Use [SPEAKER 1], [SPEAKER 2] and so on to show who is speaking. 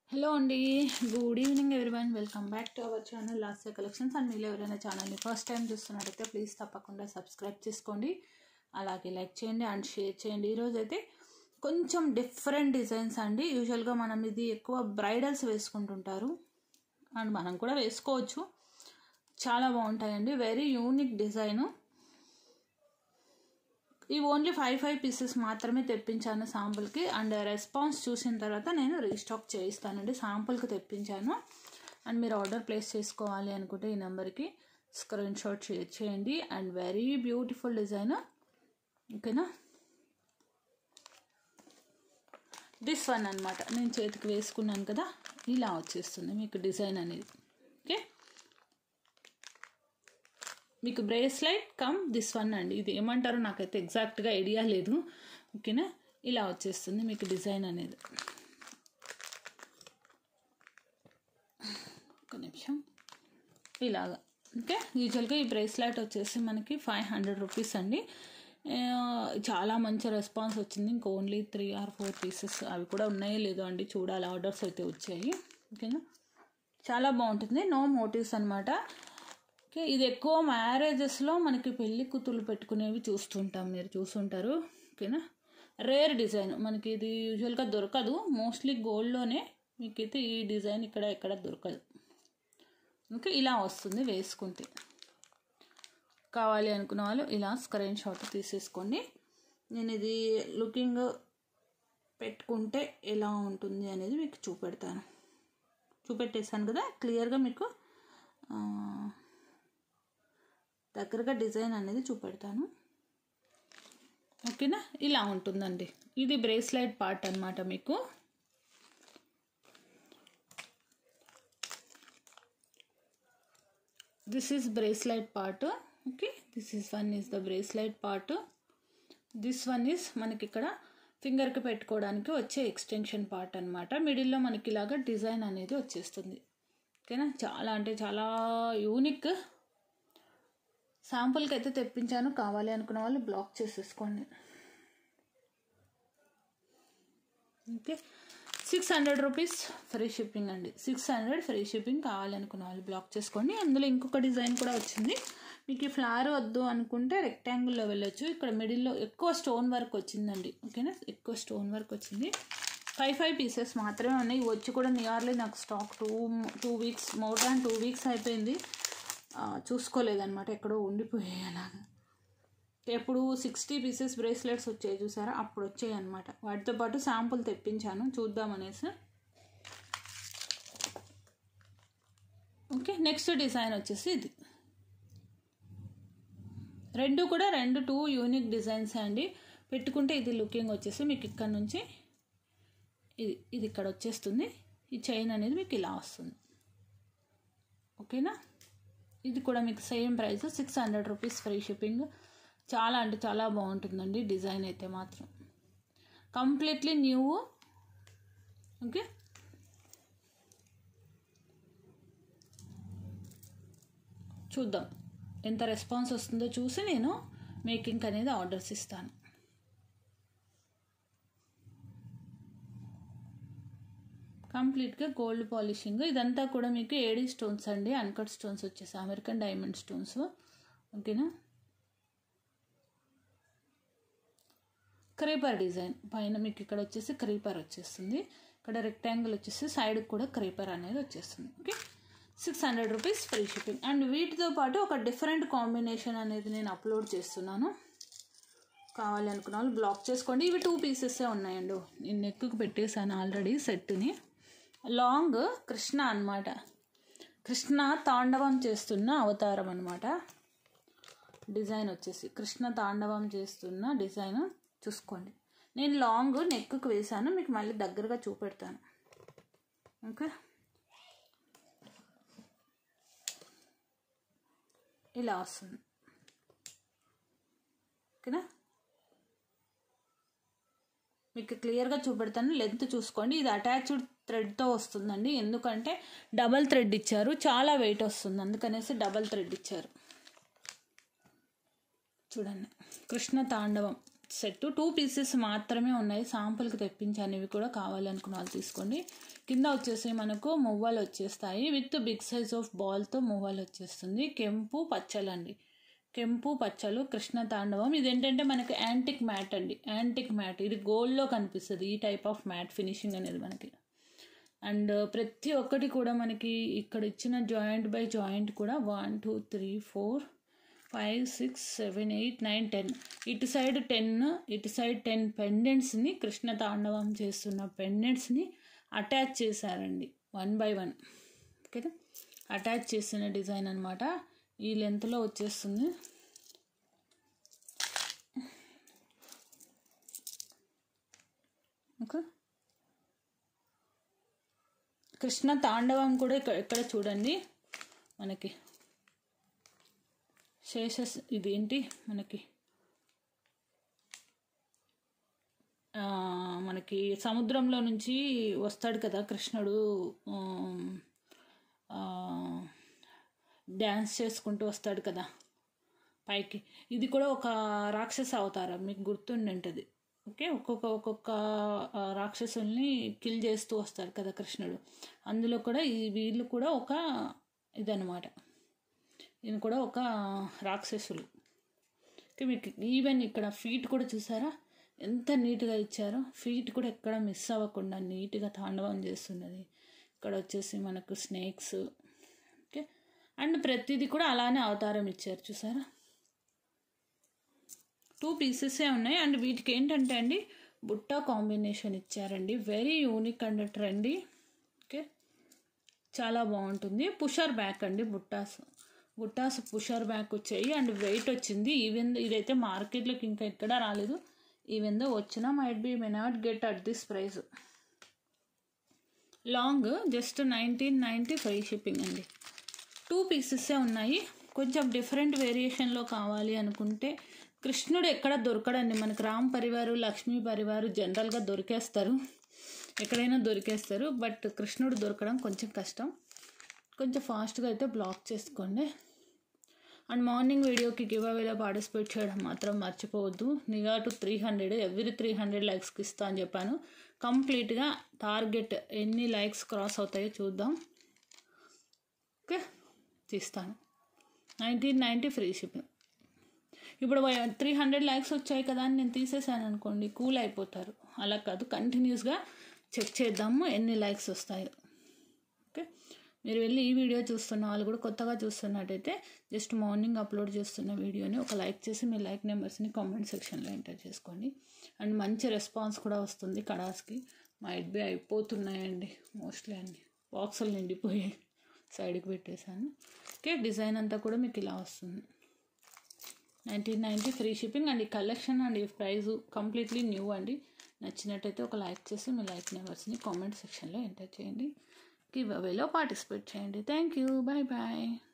[SPEAKER 1] hello అండి good evening everyone welcome back to our channel last collections and మీరు ఎవరైనా ఛానల్ని ఫస్ట్ టైం చూస్తున్నట్టయితే ప్లీజ్ తప్పకుండా సబ్స్క్రైబ్ చేసుకోండి అలాగే లైక్ చేయండి అండ్ షేర్ చేయండి ఈరోజు అయితే కొంచెం డిఫరెంట్ డిజైన్స్ అండి యూజువల్గా మనం ఇది ఎక్కువ బ్రైడల్స్ వేసుకుంటుంటారు అండ్ మనం కూడా వేసుకోవచ్చు చాలా బాగుంటాయండి వెరీ యూనిక్ డిజైను ఇవి ఓన్లీ ఫైవ్ ఫైవ్ పీసెస్ మాత్రమే తెప్పించాను శాంపుల్కి అండ్ రెస్పాన్స్ చూసిన తర్వాత నేను రీస్టాక్ చేయిస్తానండి శాంపుల్కి తెప్పించాను అండ్ మీరు ఆర్డర్ ప్లేస్ చేసుకోవాలి అనుకుంటే ఈ నెంబర్కి స్క్రీన్ షాట్ షేర్ చేయండి అండ్ వెరీ బ్యూటిఫుల్ డిజైన్ ఓకేనా దిస్ వన్ అనమాట నేను చేతికి వేసుకున్నాను కదా ఇలా వచ్చేస్తుంది మీకు డిజైన్ అనేది ఓకే మీకు బ్రేస్లైట్ కమ్ దిస్ వన్ అండి ఇది ఏమంటారో నాకైతే ఎగ్జాక్ట్గా ఐడియా లేదు ఓకేనా ఇలా వచ్చేస్తుంది మీకు డిజైన్ అనేది ఒక నిమిషం ఇలాగా ఓకే యూజువల్గా ఈ బ్రేస్లైట్ వచ్చేసి మనకి ఫైవ్ హండ్రెడ్ రూపీస్ అండి చాలా మంచి రెస్పాన్స్ వచ్చింది ఇంక only three or four pieces అవి కూడా ఉన్నాయో లేదో అండి చూడాలి ఆర్డర్స్ అయితే వచ్చాయి ఓకేనా చాలా బాగుంటుంది నో మోటివ్స్ అనమాట ఓకే ఇది ఎక్కువ మ్యారేజెస్లో మనకి పెళ్లి కూతుళ్ళు పెట్టుకునేవి చూస్తుంటాం మీరు చూస్తుంటారు ఓకేనా రేర్ డిజైన్ మనకి ఇది యూజువల్గా దొరకదు మోస్ట్లీ గోల్డ్లోనే మీకైతే ఈ డిజైన్ ఇక్కడ ఎక్కడ దొరకదు ఓకే ఇలా వస్తుంది వేసుకుంటే కావాలి అనుకున్న వాళ్ళు ఇలా స్క్రీన్ షాట్ తీసేసుకోండి నేను ఇది లుకింగ్ పెట్టుకుంటే ఎలా ఉంటుంది అనేది మీకు చూపెడతాను చూపెట్టేశాను కదా క్లియర్గా మీకు దగ్గరగా డిజైన్ అనేది చూపెడతాను ఓకేనా ఇలా ఉంటుందండి ఇది బ్రేస్లైట్ పార్ట్ అనమాట మీకు this is bracelet part okay this is one is the bracelet part this one is మనకి ఇక్కడ ఫింగర్కి పెట్టుకోవడానికి వచ్చే ఎక్స్టెన్షన్ పార్ట్ అనమాట మిడిల్లో మనకి ఇలాగా డిజైన్ అనేది వచ్చేస్తుంది ఓకేనా చాలా అంటే చాలా యూనిక్ శాంపుల్కి అయితే తెప్పించాను కావాలి అనుకున్న వాళ్ళు బ్లాక్ చేసేసుకోండి okay six hundred rupees free shipping అండి సిక్స్ హండ్రెడ్ ఫ్రీ షిప్పింగ్ కావాలి అనుకున్న వాళ్ళు బ్లాక్ చేసుకోండి అందులో ఇంకొక డిజైన్ కూడా వచ్చింది మీకు ఈ ఫ్లవర్ వద్దు అనుకుంటే రెక్టాంగిల్లో వెళ్ళొచ్చు ఇక్కడ మిడిల్లో ఎక్కువ స్టోన్ వర్క్ వచ్చిందండి ఓకేనా ఎక్కువ స్టోన్ వర్క్ వచ్చింది ఫైవ్ ఫైవ్ పీసెస్ మాత్రమే ఉన్నాయి వచ్చి కూడా నియర్లీ నాకు stock two two weeks more than two weeks అయిపోయింది చూసుకోలేదన్నమాట ఎక్కడో ఉండిపోయాయి అలాగా ఎప్పుడు సిక్స్టీ పీసెస్ బ్రేస్లెట్స్ వచ్చాయి చూసారా అప్పుడు వచ్చాయి అనమాట వాటితో పాటు శాంపుల్ తెప్పించాను చూద్దామనేసి ఓకే నెక్స్ట్ డిజైన్ వచ్చేసి ఇది రెండు కూడా రెండు టూ యూనిక్ డిజైన్స్ అండి పెట్టుకుంటే ఇది లుకింగ్ వచ్చేసి మీకు ఇక్కడ నుంచి ఇది ఇది ఇక్కడ వచ్చేస్తుంది ఈ చైన్ అనేది మీకు ఇలా వస్తుంది ఓకేనా ఇది కూడా మీకు same price six hundred rupees free shipping చాలా అంటే చాలా బాగుంటుందండి డిజైన్ అయితే మాత్రం కంప్లీట్లీ న్యూ ఓకే చూద్దాం ఎంత రెస్పాన్స్ వస్తుందో చూసి నేను మేకింగ్ అనేది ఆర్డర్స్ ఇస్తాను కంప్లీట్గా గోల్డ్ పాలిషింగ్ ఇదంతా కూడా మీకు ఏడీ స్టోన్స్ అండి అన్కట్ స్టోన్స్ వచ్చేసి అమెరికన్ డైమండ్ స్టోన్స్ ఓకేనా క్రీపర్ డిజైన్ పైన మీకు ఇక్కడ వచ్చేసి క్రీపర్ వచ్చేస్తుంది ఇక్కడ రెక్టాంగిల్ వచ్చేసి సైడ్కి కూడా క్రీపర్ అనేది వచ్చేస్తుంది okay six hundred rupees free shipping and వీటితో పాటు ఒక డిఫరెంట్ కాంబినేషన్ అనేది నేను అప్లోడ్ చేస్తున్నాను కావాలి అనుకున్న వాళ్ళు బ్లాక్ చేసుకోండి ఇవి టూ పీసెసే ఉన్నాయండి నేను నెక్కు పెట్టేశాను ఆల్రెడీ సెట్ని లాంగ్ కృష్ణ అనమాట కృష్ణ తాండవం చేస్తున్న అవతారం అనమాట డిజైన్ వచ్చేసి కృష్ణ తాండవం చేస్తున్న డిజైన్ చూసుకోండి నేను లాంగ్ నెక్కు వేసాను మీకు మళ్ళీ దగ్గరగా చూపెడతాను ఓకే ఇలా వస్తుంది ఓకేనా మీకు క్లియర్గా చూపెడతాను లెంత్ చూసుకోండి ఇది అటాచ్డ్ థ్రెడ్తో వస్తుందండి ఎందుకంటే డబల్ థ్రెడ్ ఇచ్చారు చాలా వెయిట్ వస్తుంది అందుకనేసి డబల్ థ్రెడ్ ఇచ్చారు చూడండి కృష్ణ తాండవం సెట్ టూ పీసెస్ మాత్రమే ఉన్నాయి శాంపుల్కి తెప్పించాను ఇవి కూడా కావాలనుకున్న వాళ్ళు తీసుకోండి కింద వచ్చేసి మనకు మువ్వలు వచ్చేస్తాయి విత్ బిగ్ సైజ్ ఆఫ్ బాల్తో మువ్వలు వచ్చేస్తుంది కెంపు పచ్చలండి కెంపు పచ్చలు కృష్ణ తాండవం ఇది ఏంటంటే మనకి యాంటిక్ మ్యాట్ అండి యాంటిక్ మ్యాట్ ఇది గోల్డ్లో కనిపిస్తుంది ఈ టైప్ ఆఫ్ మ్యాట్ ఫినిషింగ్ అనేది మనకి అండ్ ప్రతి ఒక్కటి కూడా మనకి ఇక్కడ ఇచ్చిన జాయింట్ బై జాయింట్ కూడా one two three four five six seven eight nine ten ఇటు సైడ్ టెన్ ఇటు సైడ్ టెన్ పెండెంట్స్ని కృష్ణ తాండవం చేస్తున్న పెండెంట్స్ని అటాచ్ చేశారండి వన్ బై వన్ ఓకేనా అటాచ్ చేసిన డిజైన్ అనమాట ఈ లెంత్లో వచ్చేస్తుంది ఓకే కృష్ణ తాండవం కూడా ఇక్కడ ఇక్కడ చూడండి మనకి శేషస్ ఇదేంటి మనకి ఆ, మనకి సముద్రంలో నుంచి వస్తాడు కదా కృష్ణుడు డ్యాన్స్ చేసుకుంటూ వస్తాడు కదా పైకి ఇది కూడా ఒక రాక్షస అవతారం మీకు గుర్తుండి ఉంటుంది ఓకే ఒక్కొక్క ఒక్కొక్క ఆ, రాక్షసుల్ని కిల్ చేస్తూ వస్తాడు కదా కృష్ణుడు అందులో కూడా ఈ వీళ్ళు కూడా ఒక ఇదనమాట ఈయన కూడా ఒక రాక్షసులు ఓకే మీకు ఈవెన్ ఇక్కడ ఫీట్ కూడా చూసారా ఎంత నీట్గా ఇచ్చారో ఫీట్ కూడా ఎక్కడ మిస్ అవ్వకుండా నీట్గా తాండవం చేస్తున్నది ఇక్కడ వచ్చేసి మనకు స్నేక్స్ ఓకే అండ్ ప్రతిదీ కూడా అలానే అవతారం ఇచ్చారు చూసారా టూ పీసెసే ఉన్నాయి అండ్ వీటికి ఏంటంటే అండి బుట్ట కాంబినేషన్ ఇచ్చారండి very unique and trendy okay చాలా బాగుంటుంది పుషర్ బ్యాక్ అండి బుట్టాస్ బుట్టాస్ పుషర్ బ్యాక్ వచ్చాయి అండ్ వెయిట్ వచ్చింది ఈవెన్ ఇదైతే మార్కెట్లోకి ఇంకా ఎక్కడా రాలేదు ఈవెన్ దో వచ్చినా might be may not get at this price long just nineteen ninety free shipping అండి టూ పీసెసే ఉన్నాయి కొంచెం డిఫరెంట్ వేరియేషన్లో కావాలి అనుకుంటే కృష్ణుడు ఎక్కడ దొరకడండి మనకి రామ్ పరివారు లక్ష్మీ పరివారు జనరల్గా దొరికేస్తారు ఎక్కడైనా దొరికేస్తారు బట్ కృష్ణుడు దొరకడం కొంచెం కష్టం కొంచెం ఫాస్ట్గా అయితే బ్లాక్ చేసుకోండి అండ్ మార్నింగ్ వీడియోకి గివ్ అవేలో పార్టిసిపేట్ చేయడం మాత్రం మర్చిపోవద్దు నిగా to three hundred every three hundred లైక్స్కి ఇస్తా అని చెప్పాను కంప్లీట్గా టార్గెట్ ఎన్ని లైక్స్ క్రాస్ అవుతాయో చూద్దాం ఓకే తీస్తాను నైన్టీన్ నైంటీ ఫ్రీ షిప్పింగ్ ఇప్పుడు త్రీ హండ్రెడ్ లైక్స్ వచ్చాయి కదా అని నేను తీసేసాను అనుకోండి కూల్ అయిపోతారు అలా కాదు కంటిన్యూస్గా చెక్ చేద్దాము ఎన్ని లైక్స్ వస్తాయో ఓకే మీరు వెళ్ళి ఈ వీడియో చూస్తున్న వాళ్ళు కూడా కొత్తగా చూస్తున్నట్టయితే జస్ట్ మార్నింగ్ అప్లోడ్ చేస్తున్న వీడియోని ఒక లైక్ చేసి మీ లైక్ నెంబర్స్ని కామెంట్ సెక్షన్లో ఎంటర్ చేసుకోండి అండ్ మంచి రెస్పాన్స్ కూడా వస్తుంది కడాస్కి మైట్ బి అయిపోతున్నాయండి మోస్ట్లీ అన్ని బాక్సులు నిండిపోయాయి సైడ్కి పెట్టేశాను ఓకే డిజైన్ అంతా కూడా మీకు ఇలా వస్తుంది nineteen ninety free shipping and ఈ కలెక్షన్ అండ్ ఈ ప్రైస్ కంప్లీట్లీ న్యూ అండి నచ్చినట్టయితే ఒక లైక్ చేసి మీ లైక్ నెంబర్స్ని కామెంట్ సెక్షన్లో ఎంటర్ చేయండి గివ్ అవేలో పార్టిసిపేట్ చేయండి థ్యాంక్ యూ బాయ్ బాయ్